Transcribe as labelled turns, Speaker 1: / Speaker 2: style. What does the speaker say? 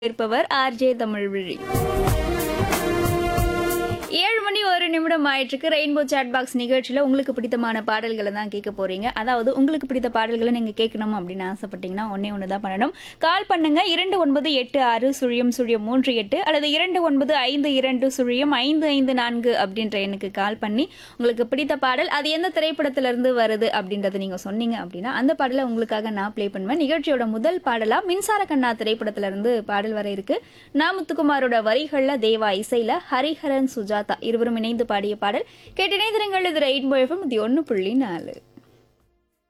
Speaker 1: இருப்பவர் ஆர்ஜே தமிழ்விழி ஏழு மணி ஒரு நிமிடம் ஆயிட்டிருக்கு ரெயின்போ சாட் பாக்ஸ் நிகழ்ச்சியில் உங்களுக்கு பிடித்தமான பாடல்களை தான் கேட்க போறீங்க அதாவது உங்களுக்கு பிடித்த பாடல்களை நீங்கள் கேட்கணும் அப்படின்னு ஆசைப்பட்டீங்கன்னா ஒன்றே ஒன்று தான் பண்ணணும் கால் பண்ணுங்க இரண்டு ஒன்பது எட்டு ஆறு சுழியம் சுழியம் மூன்று எட்டு அல்லது இரண்டு ஒன்பது ஐந்து இரண்டு சுழியம் ஐந்து ஐந்து நான்கு அப்படின்ற எண்ணுக்கு கால் பண்ணி உங்களுக்கு பிடித்த பாடல் அது எந்த திரைப்படத்திலிருந்து வருது அப்படின்றத நீங்கள் சொன்னீங்க அப்படின்னா அந்த பாடலை உங்களுக்காக நான் ப்ளே பண்ணுவேன் நிகழ்ச்சியோட முதல் பாடலாக மின்சார கண்ணா திரைப்படத்திலிருந்து பாடல் வர இருக்கு நா முத்துக்குமாரோட வரிகளில் தேவா இசையில் ஹரிஹரன் சுஜாதா இருவரும் இணைந்து பாடிய பாடல் கேட்டு இணைந்திருங்கள் இது ரெயின்போ எஃப்எம் இது ஒன்று புள்ளி நாலு